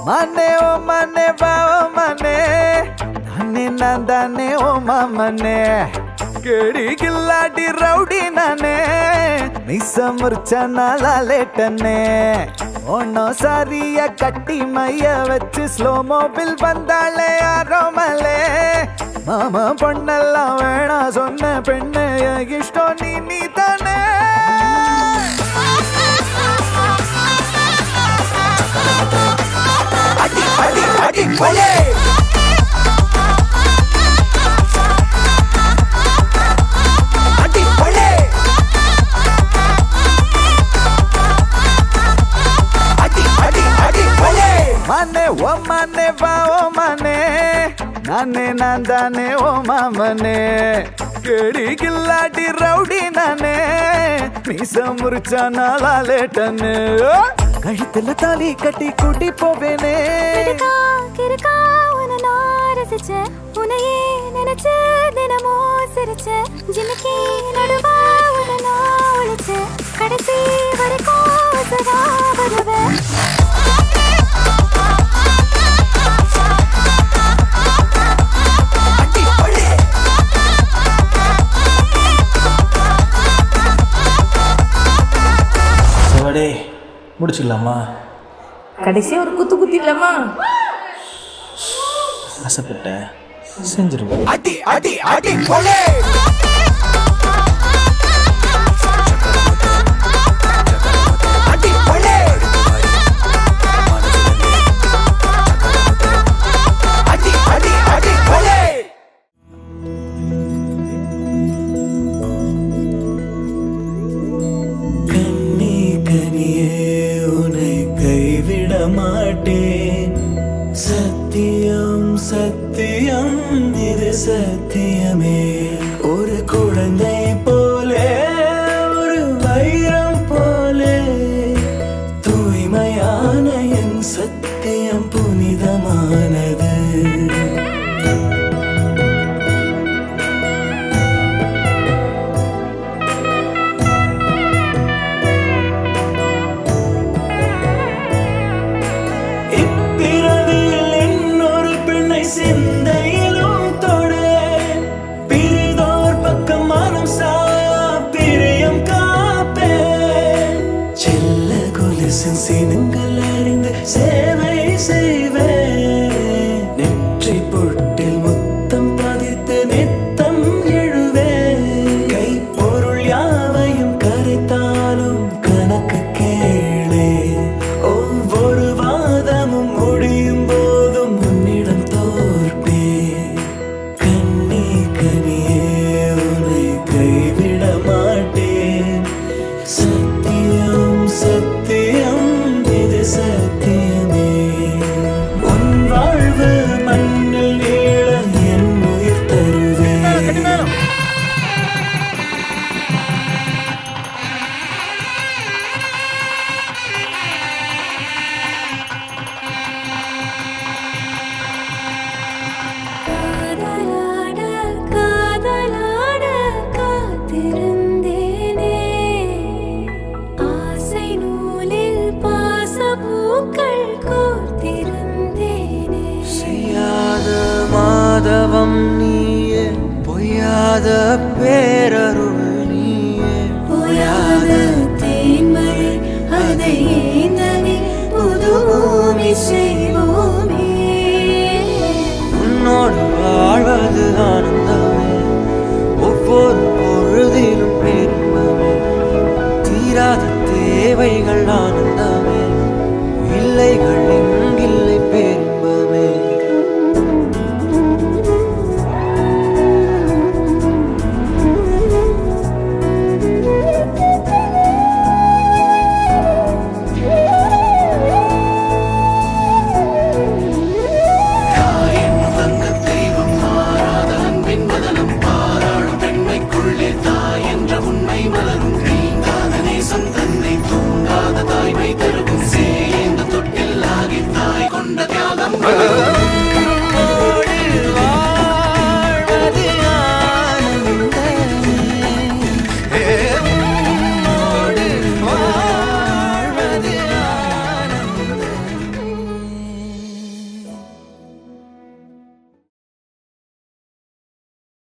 ಮನೆ ಓ ಮನೆ ಬಾ ಓ ಮನೆ ನಾನೇ ನಂದಾನೆ ಓ ಮಾಮನೆ ಕೇಳಿ ಗಿಲ್ಲಾಡಿ ರೌಡಿ ನಾನೇ மிஸ் முறிச்சனால லேட்டனே ஒன்னும் சாரிய கட்டி மைய வச்சு ஸ்லோ மோபில் வந்தாளே அரோமலே மாமா பொண்ணெல்லாம் வேணா சொன்ன பெண்ணு என் இஷ்டம் நீ நீ தானே அடி அடி அடி கொலே அடி கொலே அடி அடி அடி கொலே மனே ஓ மனே வா ஓ மனே நானே நான் தானே ஓ மாமனே கேடி கில்லாடி ரவுடி நானே மீச முறிச்சா நாளா லேட்டனு கழுத்துல தாலி கட்டி கூட்டி போவேனே கிறுக்கா, கிறுக்கா, உன்னை நான் ரசிச்சேன். உன்னையே நினைச்சு தினமும் சிரிச்சேன். ஜிமிக்கி நடுவா உன்னை நான் ஒளிச்சேன். கடைசி வரைக்கும் உசுரா வருவேன். அடி கொலே சிவடே முடிச்சுக்கலாமா கடைசியா ஒரு குத்து குத்திடலாமா ஆசைப்பட்டேன் செஞ்சிருவோம் அடி அடி அடி கொலே அடி கொலே அடி அடி அடி கொலே கண்ணே கனியே உன்னை கைவிட மாட்டேன் சத்தியம் சத்தியம் இது சத்தியமே ஒரு குழந்தை போலே ஒரு வைரம் போலே தூய்மையான என் சத்தியம் புனிதமானது இப்பிறவியில் இன்னொரு பெண்ணை சிந்தையிலும் தொட பிரிதோர் பக்கம் மனம் சாயா பிரியம் காப்பே செல்ல கொலுசின் சினங்கள் அறிந்து சேவை செய்வேன் நெற்றி பொட்டில் முத்தம் பதித்து நித்தம் எழுவேன் கை பொருள் யாவையும் கரைத்தாலும் கணக்கு கேளே ஒவ்வொரு வாதமும் முடியும் போதும் உன்னிடம் தோற்பே கண்ணே கனியே உன்னை கைவிட மாட்டேன் சத்தியம் சத்தியம் இது சத்தியமே உன் வாழ்வு மண்ணில் நீள என் உயிர் தருவேன் காதலாட, காதலாட காத்திருந்தேனே. ஆசை நூலில் பாசப்பூக்கள் கோர்த்திருந்தேனே. செய்யாத மாதவம் நீயே பொய்யாத பேரருள் நீயே ஓயாத தேன்மழை, அதை ஏந்தவே புது பூமி செய்வோமே உன்னோடு வாழ்வது ஆனந்தமே ஒவ்வொரு பொழுதிலும் பெருமமே தீராத தேவைகள் ஆனந்தமே இல்லைகள் எங்கில்லை பெரும்பமே அடி